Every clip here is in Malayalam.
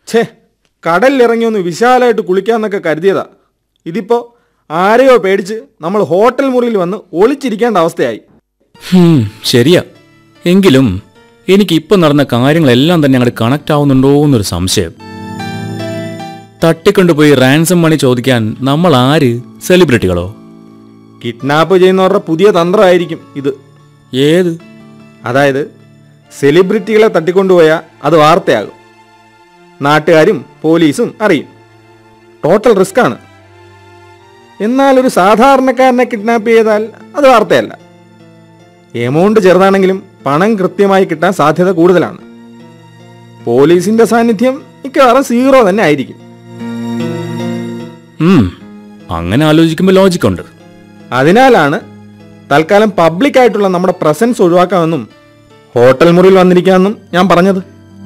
ഛേ കടലിലിറങ്ങി ഒന്ന് വിശാലമായിട്ട് കുളിക്കാന്നൊക്കെ കരുതിയതാ ഇതിപ്പോ ആരെയോ പേടിച്ച് നമ്മൾ ഹോട്ടൽ മുറിയിൽ വന്ന് ഒളിച്ചിരിക്കേണ്ട അവസ്ഥയായി ഹും, ശരിയാ എങ്കിലും എനിക്ക് ഇപ്പം നടന്ന കാര്യങ്ങളെല്ലാം തന്നെ അങ്ങോട്ട് കണക്ട് ആവുന്നുണ്ടോ എന്നൊരു സംശയം തട്ടിക്കൊണ്ടുപോയി റാൻസം മണി ചോദിക്കാൻ നമ്മൾ ആര് സെലിബ്രിറ്റികളോ കിഡ്നാപ്പ് ചെയ്യുന്നവരുടെ പുതിയ തന്ത്രമായിരിക്കും ഇത് ഏത് അതായത് സെലിബ്രിറ്റികളെ തട്ടിക്കൊണ്ടുപോയാൽ അത് വാർത്തയാകും നാട്ടുകാരും പോലീസും അറിയും ടോട്ടൽ റിസ്ക് ആണ് എന്നാൽ ഒരു സാധാരണക്കാരനെ കിഡ്നാപ്പ് ചെയ്താൽ അത് വാർത്തയല്ല എമൗണ്ട് ചെറുതാണെങ്കിലും പണം കൃത്യമായി കിട്ടാൻ സാധ്യത കൂടുതലാണ് പോലീസിന്റെ സാന്നിധ്യം മിക്കവാറും സീറോ തന്നെ ആയിരിക്കും ഉം, അങ്ങനെ ആലോചിക്കുമ്പോൾ ലോജിക്കുണ്ട് അതിനാലാണ് തൽക്കാലം പബ്ലിക് ആയിട്ടുള്ള നമ്മുടെ പ്രസൻസ് ഒഴിവാക്കാമെന്നും ഹോട്ടൽ മുറിയിൽ വന്നിരിക്കാമെന്നും ഞാൻ പറഞ്ഞത്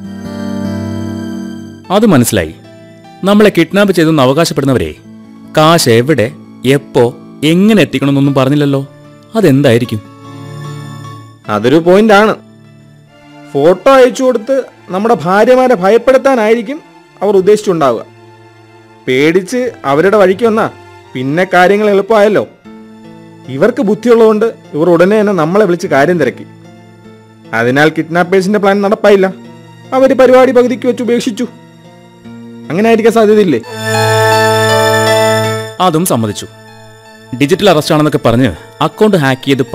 അത് മനസ്സിലായി നമ്മളെ കിഡ്നാപ്പ് ചെയ്തെന്ന് അവകാശപ്പെടുന്നവരെ കാശ് എവിടെ എപ്പോ എങ്ങനെ എത്തിക്കണമെന്നൊന്നും പറഞ്ഞില്ലല്ലോ അതെന്തായിരിക്കും അതൊരു പോയിന്റ് ആണ് ഫോട്ടോ അയച്ചു കൊടുത്ത് നമ്മുടെ ഭാര്യമാരെ ഭയപ്പെടുത്താനായിരിക്കും അവർ ഉദ്ദേശിച്ചുണ്ടാവുക പേടിച്ച് അവരുടെ വഴിക്ക് വന്നാ പിന്നെ കാര്യങ്ങൾ എളുപ്പമായല്ലോ ഇവർക്ക് ബുദ്ധിയുള്ളതുകൊണ്ട് ഇവർ ഉടനെ തന്നെ നമ്മളെ വിളിച്ച് കാര്യം തിരക്കി അതിനാൽ കിഡ്നാപ്പേഴ്സിന്റെ പ്ലാൻ നടപ്പായില്ല അവർ പരിപാടി പകുതിക്ക് വെച്ച് ഉപേക്ഷിച്ചു അങ്ങനെ ആയിരിക്കാൻ സാധ്യതയില്ലേ അതും സമ്മതിച്ചു ഡിജിറ്റൽ അറസ്റ്റ് ആണെന്നൊക്കെ പറഞ്ഞ് അക്കൗണ്ട് ഹാക്ക് ചെയ്ത്